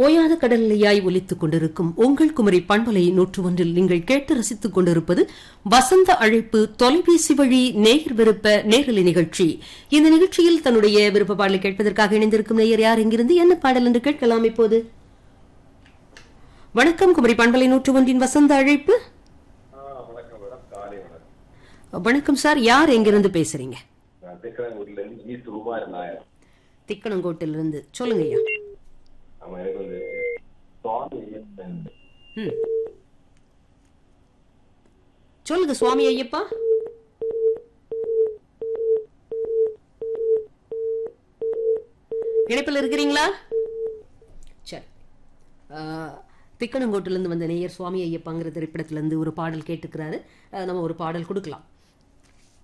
ஓயாத கடல்லையாய் ஒலித்துக் கொண்டிருக்கும் உங்கள் குமரி பண்பலை நூற்று ஒன்றில் நீங்கள் கேட்டு ரசித்துக் கொண்டிருப்பது வசந்த அழைப்பு தொலைபேசி வழி நேயர் விருப்ப நேரலை நிகழ்ச்சி இந்த நிகழ்ச்சியில் தன்னுடைய விருப்ப பாடலை கேட்பதற்காக இணைந்திருக்கும் நேயர் யார் எங்கிருந்து என்ன பாடல் என்று கேட்கலாம் இப்போது வணக்கம் குமரி பண்பலை நூற்று ஒன்றின் வசந்த அழைப்பு ஆ, வணக்கம் மேடம் காலை வணக்கம் வணக்கம் சார் யார் எங்கிருந்து பேசுறீங்க நான் திருக்கரங்கூர்ல இருந்து ஜி சுகுமார் நாயர் திக்கணங்கோட்டிலிருந்து சொல்லுங்க ஐயா ஆமா எனக்கு வந்து சுவாமி ஐயப்பன் ம். சொல்லுங்க சுவாமி ஐயப்பா இணைப்பில் இருக்கிறீங்களா சரி ஆஹ், திக்கணங்கோட்டிலிருந்து வந்த நேயர் சுவாமி ஐயப்பாங்கிற திரைப்படத்திலிருந்து ஒரு பாடல் கேட்டுக்கிறாரு ஆஹ், நம்ம ஒரு பாடல் கொடுக்கலாம்